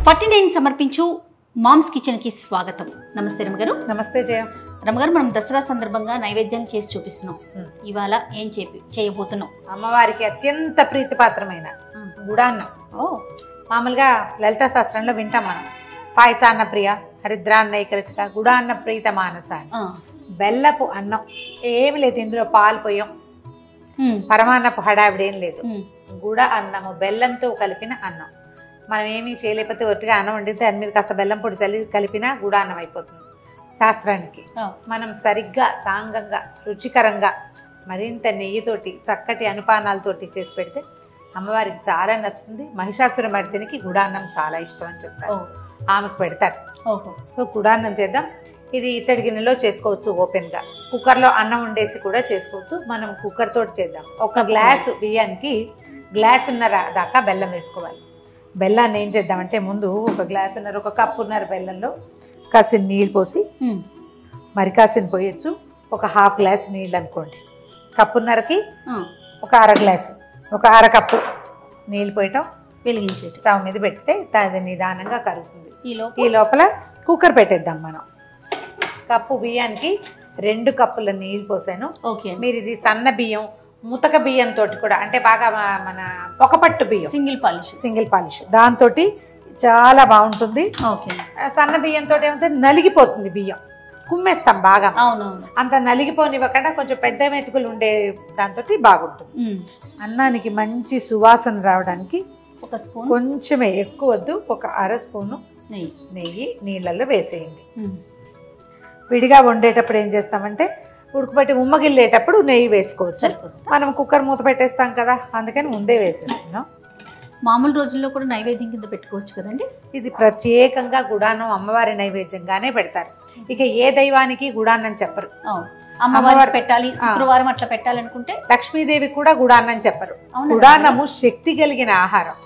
Forty nine సమర్పించు mom's kitchen కి స్వాగతం నమస్తే రమగారు నమస్తే జయ రమగారు మనం దసరా సందర్భంగా నైవేద్యం చేసి చూపిస్తున్నాం మ్. ఇవాళ ఏం చేపి చేయబోతున్నాం అమ్మవారికి అత్యంత ప్రీతిపాత్రమైన గుడాన్నం ఓ మామూలుగా లలిత శాస్త్రంలో వింటాం మనం పాయసాన్న ప్రియ హరిద్రాన్న ఏకరచిక గుడాన్న ప్రీత మానస అని. ఆ. బెల్లపు అన్నం ఏమి లేదు ఇందులో పాలు పోయం మ్. పరమాన్నపు హడావిడి ఏం లేదు మ్. గుడ అన్నము బెల్లంతో కలిపిన అన్నం మనం ఏమీ చేయలేకపోతే ఒట్టిగా అన్నం వండితే దాని మీద కాస్త బెల్లం పొడి చల్లి కలిపినా గుడాన్నం అయిపోతుంది శాస్త్రానికి ఆ. మనం సరిగ్గా సాంగంగా రుచికరంగా మరింత నెయ్యితోటి చక్కటి అనుపానాలతోటి చేసి పెడితే అమ్మవారికి చాలా నచ్చుతుంది మహిషాసుర మర్దినికి గుడాన్నం చాలా ఇష్టం అని ఓ చెప్తారు ఆమెకు పెడతారు ఓహో సో గుడాన్నం చేద్దాం ఇది ఇత్తడి గిన్నెలో చేసుకోవచ్చు ఓపెన్గా కుక్కర్లో అన్నం వండేసి కూడా చేసుకోవచ్చు మనం కుక్కర్ తోటి చేద్దాం ఒక గ్లాసు బియ్యానికి గ్లాసున్నర దాకా బెల్లం వేసుకోవాలి బెల్లాన్ని ఏం చేద్దామంటే ముందు ఒక గ్లాసున్నర ఒక కప్పున్నర బెల్లంలో కాసిన నీళ్ళు పోసి మ్. మరి కాసిన పోయొచ్చు ఒక హాఫ్ గ్లాస్ నీళ్ళు అనుకోండి కప్పున్నరకి ఆ. ఒక అర గ్లాసు ఒక అర కప్పు నీళ్ళు పోయటం వెలిగించేది స్టవ్ మీద పెడితే అది నిదానంగా కరుగుతుంది ఈ ఈ లోపు లోపల కుక్కర్ పెట్టేద్దాం మనం కప్పు బియ్యానికి రెండు కప్పుల నీళ్ళు పోసాను ఓకే అండి మీరు ఇది సన్న బియ్యం ముతక బియ్యం తోటి కూడా అంటే బాగా మ- మన ఒక పట్టు బియ్యం సింగిల్ పాలిష్ సింగిల్ పాలిష్ దాంతో చాలా బాగుంటుంది ఓకే అండి ఆ సన్న బియ్యంతో ఏమంటే నలిగిపోతుంది బియ్యం కుమ్మేస్తాం బాగా అవునవును అంత నలిగిపోనివ్వకుండా కొంచెం పెద్ద మెతుకులు ఉండే దాంతో బాగుంటుంది మ్. అన్నానికి మంచి సువాసన రావడానికి ఒక స్పూన్ కొంచెమే ఎక్కువ వద్దు ఒక అర స్పూను నెయ్యి నెయ్యి నీళ్ళల్లో వేసేయండి మ్. విడిగా వండేటప్పుడు ఏం చేస్తామంటే ఉడకబెట్టి ఉమ్మగిల్లేటప్పుడు నెయ్యి వేసుకోవచ్చు సరిపోతుంది మనం కుక్కర్ మూత పెట్టేస్తాం కదా అందుకని ముందే వేసేస్తున్నాం మామూలు రోజుల్లో కూడా నైవేద్యం కింద పెట్టుకోవచ్చు కదండి ఇది ప్రత్యేకంగా గుడాన్నం అమ్మవారి నైవేద్యంగానే పెడతారు ఇక ఏ దైవానికి గుడాన్నం చెప్పరు అవును అమ్మవారికి అమ్మవారి- పెట్టాలి శుక్రవారం అట్లా పెట్టాలనుకుంటే లక్ష్మీదేవి కూడా గుడాన్నం చెప్పరు అవునా? గుడాన్నము శక్తి కలిగిన ఆహారం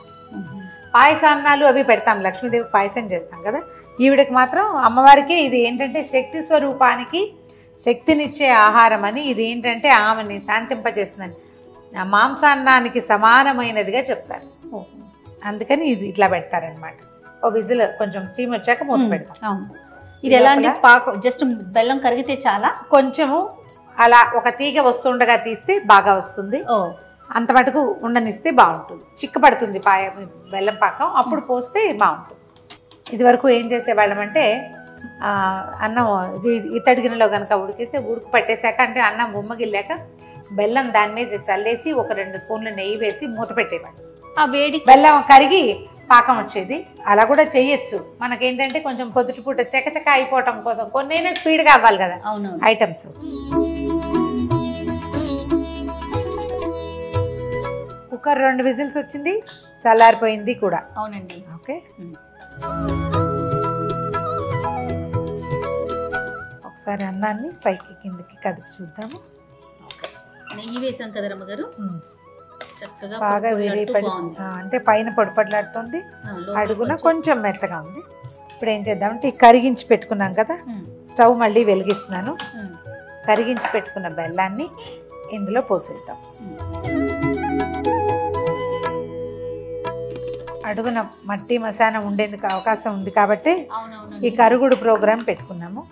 పాయసాన్నాలు అవి పెడతాం లక్ష్మీదేవి పాయసం చేస్తాం కదా ఈవిడకి మాత్రం అమ్మవారికి ఇది ఏంటంటే శక్తి స్వరూపానికి శక్తినిచ్చే ఆహారం అని ఇది ఏంటంటే ఆమెని శాంతింపజేస్తుందని ఆ మాంసాన్నానికి సమానమైనదిగా చెప్తారు ఓహో. అందుకని ఇది ఇట్లా పెడతారనమాట ఓ విజిల్ కొంచెం స్టీమ్ వచ్చాక మూత మ్. పెడతాం అవును ఇది ఎలా అంటే లోపల- పాక జస్ట్ బెల్లం కరిగితే చాలా కొంచెము అలా ఒక తీగ వస్తుండగా తీస్తే బాగా వస్తుంది ఓ అంత మటుకు ఉండనిస్తే బాగుంటుంది చిక్కపడుతుంది పాయ బెల్లం పాకం అప్పుడు పోస్తే బాగుంటుంది ఇది వరకు ఏం చేసేవాళ్ళం అంటే ఆ, అన్నం ఇది ఇత్తడి గిన్నెలో కనుక ఉడికితే ఉడుకు పట్టేశాక అంటే అన్నం బొమ్మగిల్లాక బెల్లం దాని మీద చల్లేసి ఒక రెండు స్పూన్లు నెయ్యి వేసి మూత పెట్టేవాళ్ళు ఆ వేడి బెల్లం కరిగి పాకం వచ్చేది అలా కూడా చెయ్యొచ్చు మనకేంటంటే కొంచెం పొద్దుటి పూట చకచక అయిపోవటం కోసం కొన్నైనా స్పీడ్గా అవ్వాలి కదా అవునవును ఐటమ్స్ కుక్కర్ రెండు విజిల్స్ వచ్చింది చల్లారిపోయింది కూడా అవునండి ఓకే మ్. ఒకసారి అన్నాన్ని పైకి కిందకి కదిపి చూద్దాము నెయ్యి వేసాం కదా రమ్మగారు మ్. చక్కగా బాగా పొడిపొడిలాడుతూ వేడి బాగుంది ఆ, అంటే పైన పొడిపొడలాడుతుంది ఆ, లోపల అడుగున కొంచెం- కొంచెం మెత్తగా ఉంది ఇప్పుడు ఏం చేద్దామంటే ఈ కరిగించి పెట్టుకున్నాం కదా మ్, స్టవ్ మళ్ళీ వెలిగిస్తున్నాను మ్, కరిగించి పెట్టుకున్న బెల్లాన్ని ఇందులో పోసేద్దాం మ్. అడుగున మట్టి మసానం ఉండేందుకు అవకాశం ఉంది కాబట్టి ఈ అవునవునండి కరుగుడు ప్రోగ్రాం పెట్టుకున్నాము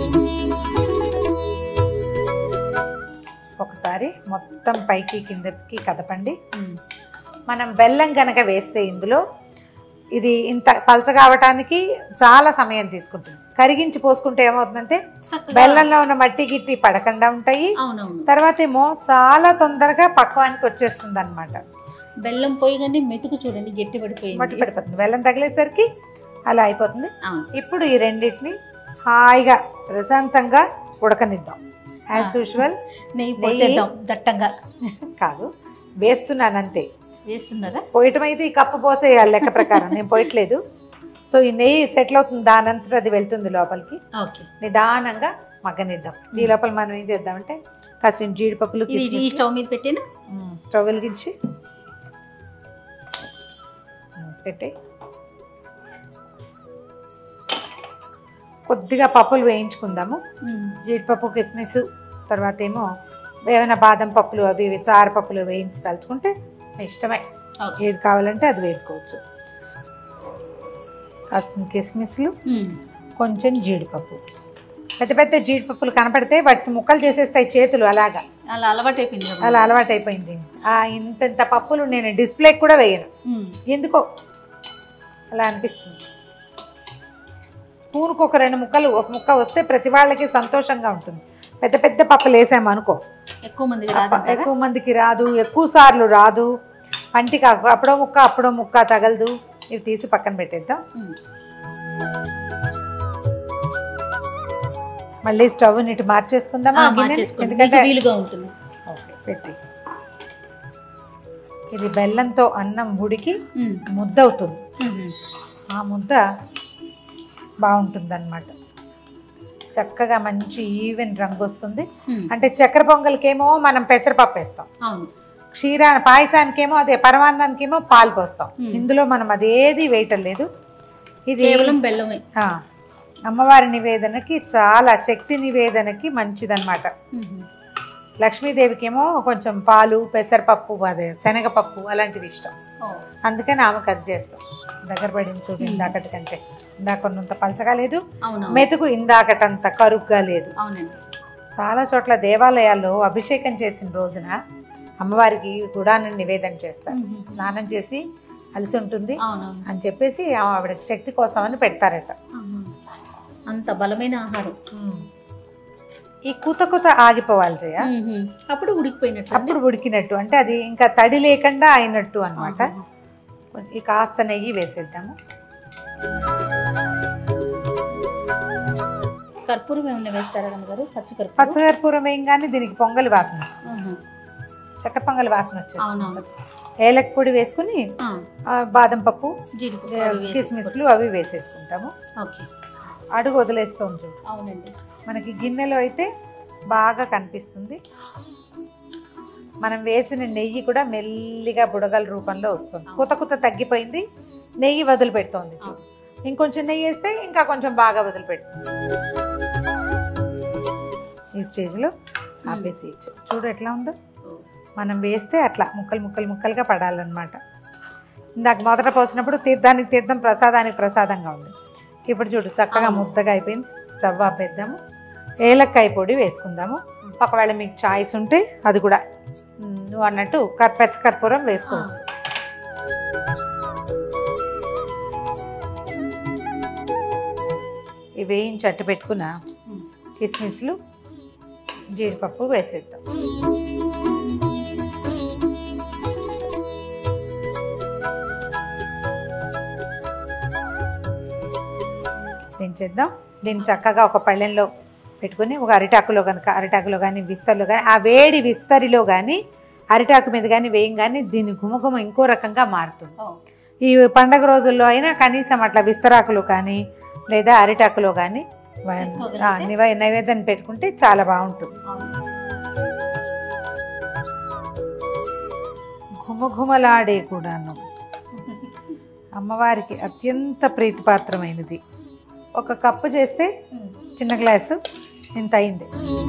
ఒకసారి మొత్తం పైకి కిందకి కదపండి మ్, మనం బెల్లం కనుక వేస్తే ఇందులో ఇది ఇంత పలచ కావటానికి చాలా సమయం తీసుకుంటుంది కరిగించి పోసుకుంటే ఏమవుతుందంటే చక్కగా- బెల్లంలో ఉన్న మట్టి గిట్టి పడకుండా ఉంటాయి అవునవును తర్వాత ఏమో చాలా తొందరగా పక్వానికి వచ్చేస్తుంది అనమాట బెల్లం పోయగానే మెతుకు చూడండి గట్టి మట్టి పడిపోయింది పడిపోతుంది బెల్లం తగిలేసరికి అలా అయిపోతుంది అవును ఇప్పుడు ఈ రెండింటిని హాయిగా ప్రశాంతంగా ఉడకనిద్దాం యాజ్ ఆ. యూజువల్ నెయ్యి నెయ్యి- పోసేద్దాం దట్టంగా కాదు వేస్తున్నాను అంతే వేస్తున్నారా పోయటం అయితే ఈ కప్పు పోసేయాలి లెక్క ప్రకారం నేను పోయట్లేదు సో ఈ నెయ్యి సెటిల్ అవుతుంది దానంతట అది వెళ్తుంది లోపలికి ఓకే నిదానంగా మగ్గనిద్దాం ఈ లోపల మనం ఏం చేద్దామంటే కాసిన జీడిపప్పులు ఇది ఈ కిస్మిస్లు, స్టవ్ మీద పెట్టినా ఉమ్, స్టవ్ వెలిగించి ఉమ్, పెట్టి కొద్దిగా పప్పులు వేయించుకుందాము జీడిపప్పు కిస్మిస్ తర్వాత ఏమో ఏమైనా బాదం పప్పులు అవి ఇవి చార పప్పులు వేయించి తలుచుకుంటే మీ ఇష్టమే ఓకే ఏది కావాలంటే అది వేసుకోవచ్చు కాసిన కిస్మిస్లు ఉమ్. కొంచెం జీడిపప్పు పెద్ద పెద్ద జీడిపప్పులు కనపడితే వాటికి ముక్కలు చేసేస్తాయి చేతులు అలాగా అలా అలవాటు అయిపోయింది కదా. అలా అలవాటైపోయింది ఆ ఇంత ఇంత పప్పులు నేను డిస్ప్లేకి కూడా వేయను ఉమ్. ఎందుకో అలా అనిపిస్తుంది స్పూన్కి ఒక రెండు ముక్కలు ఒక ముక్క వస్తే ప్రతి వాళ్ళకి సంతోషంగా ఉంటుంది పెద్ద పెద్ద పప్పులు వేసాము అనుకో ఎక్కువ మందికి రాదంటారా ఎక్కువ మందికి రాదు ఎక్కువ సార్లు రాదు పంటికి అప్- అప్పుడో ముక్క అప్పుడో ముక్క తగలదు ఇవి తీసి పక్కన పెట్టేద్దాం ఉమ్. మళ్ళీ స్టవ్ ఇటు మార్చేసుకుందామా ఆ, గిన్నెని? మార్చేసుకోండి ఎందుకంటే మీకు వీలుగా ఉంటుంది ఓకే పెట్టి ఇది బెల్లంతో అన్నం ఉడికి ఉమ్. ముద్ద అవుతుంది ఉమ్. ఆ ముద్ద బాగుంటుంది చక్కగా మంచి ఈవెన్ రంగు వస్తుంది ఉమ్. అంటే చక్కెర పొంగల్కేమో మనం పెసరపప్పు వేస్తాం అవును క్షీరా పాయసానికేమో అదే పరమాన్నానికేమో పాలు పోస్తాం Hmm. ఇందులో మనం అదేది వేయటం లేదు ఇది కేవలం బెల్లమే ఆ, అమ్మవారి నివేదనకి చాలా శక్తి నివేదనకి మంచిదన్నమాట ఉమ్. లక్ష్మీదేవికి ఏమో కొంచెం పాలు పెసరపప్పు అదే శనగపప్పు అలాంటివి ఇష్టం ఓ. అందుకని ఆమెకు అది చేస్తాం దగ్గర పడింది చూడు ఇందాకటి కంటే ఇందాక కొన్నంత పలచగా లేదు అవును మెతుకు ఇందాకటంత కరుగ్గా లేదు అవునండి చాలా చోట్ల దేవాలయాల్లో అభిషేకం చేసిన రోజున అమ్మవారికి గుడాన్ని నివేదన చేస్తారు ఉమ్. స్నానం చేసి అలసి ఉంటుంది అవునవును అని చెప్పేసి ఆవిడకి శక్తి కోసం అని పెడతారట ఆహా. అంత బలమైన ఆహారం ఈ కూత కూత ఆగిపోవాలి జయ ఉమ్. అప్పుడు ఉడికిపోయినట్లు అప్పుడు ఉడికినట్టు అంటే అది ఇంకా తడి లేకుండా అయినట్టు అన్నమాట ఈ కాస్త నెయ్యి వేసేద్దాము కర్పూరం ఏమన్నా వేస్తారా గారు పచ్చి కర్పూరం పచ్చకర్పూరం వేయంగానే దీనికి పొంగలి వాసన వస్తుంది. ఆహా. చక్కెర పొంగలి వాసన వచ్చేస్తుంది అవునవును ఏలక పొడి వేసుకుని ఆ, ఆ, బాదం పప్పు జీడిపప్పు ఏ, అవి వేసేసుకోండి. కిస్మిస్లు అవి వేసేసుకుంటాము ఓకే అడుగు వదిలేస్తాం చూడు అవునండి మనకి గిన్నెలో అయితే బాగా కనిపిస్తుంది మనం వేసిన నెయ్యి కూడా మెల్లిగా బుడగల రూపంలో వస్తుంది కుత కుత తగ్గిపోయింది నెయ్యి వదిలిపెడుతోంది చూడు ఇంకొంచెం నెయ్యి వేస్తే ఇంకా కొంచెం బాగా వదిలిపెడుతుంది ఈ స్టేజ్లో ఆపేసి ఇచ్చు చూడు ఎట్లా ఉందో మనం వేస్తే అట్లా ముక్కలు ముక్కలు ముక్కలుగా పడాలన్నమాట ఇందాక మొదట పోసినప్పుడు తీర్థానికి తీర్థం ప్రసాదానికి ప్రసాదంగా ఉంది ఇప్పుడు చూడు చక్కగా అవును. ముద్దగా అయిపోయింది స్టవ్ ఆపేద్దాము ఏలక్కాయ పొడి వేసుకుందాము ఒకవేళ మీకు చాయిస్ ఉంటే అది కూడా ఉమ్, నువ్వు అన్నట్టు కర్ పచ్చ కర్పూరం వేసుకోవచ్చు ఇవి వేయించి అట్టు పెట్టుకున్న ఉమ్. కిస్మిస్లు జీడిపప్పు వేసేద్దాం దించేద్దాం దీన్ని చక్కగా ఒక పళ్ళెంలో పెట్టుకుని ఒక అరిటాకులో కనుక అరిటాకులో కానీ విస్తరిలో కానీ ఆ వేడి విస్తరిలో కానీ అరిటాకు మీద కానీ వేయంగానే దీని గుమగుమ ఇంకో రకంగా మారుతుంది ఓ. ఈ పండగ రోజుల్లో అయినా కనీసం అట్లా విస్తరాకులు కానీ లేదా అరిటాకులో కానీ వ- వేసుకోగలిగితే? ఆ, నివై- నైవేద్యం పెట్టుకుంటే చాలా బాగుంటుంది అవును. ఘుమఘుమలాడే కూడాను అమ్మవారికి అత్యంత ప్రీతిపాత్రమైనది ఒక కప్పు చేస్తే ఉమ్. చిన్న గ్లాసు ఇంత అయింది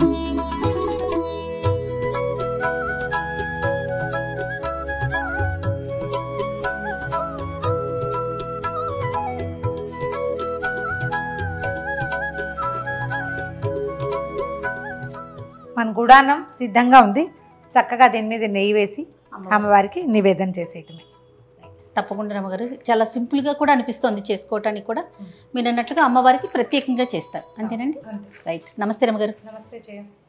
మన గుడాన్నం సిద్ధంగా ఉంది చక్కగా దీని మీద నెయ్యి వేసి అమ్మ. అమ్మవారికి నివేదన చేసేయటమే తప్పకుండా రమ్మగారు చాలా సింపుల్గా కూడా అనిపిస్తుంది చేసుకోవటానికి కూడా మీరు అన్నట్లుగా అమ్మవారికి ప్రత్యేకంగా చేస్తారు అంతేనండి రైట్ నమస్తే రమ్మగారు నమస్తే జయ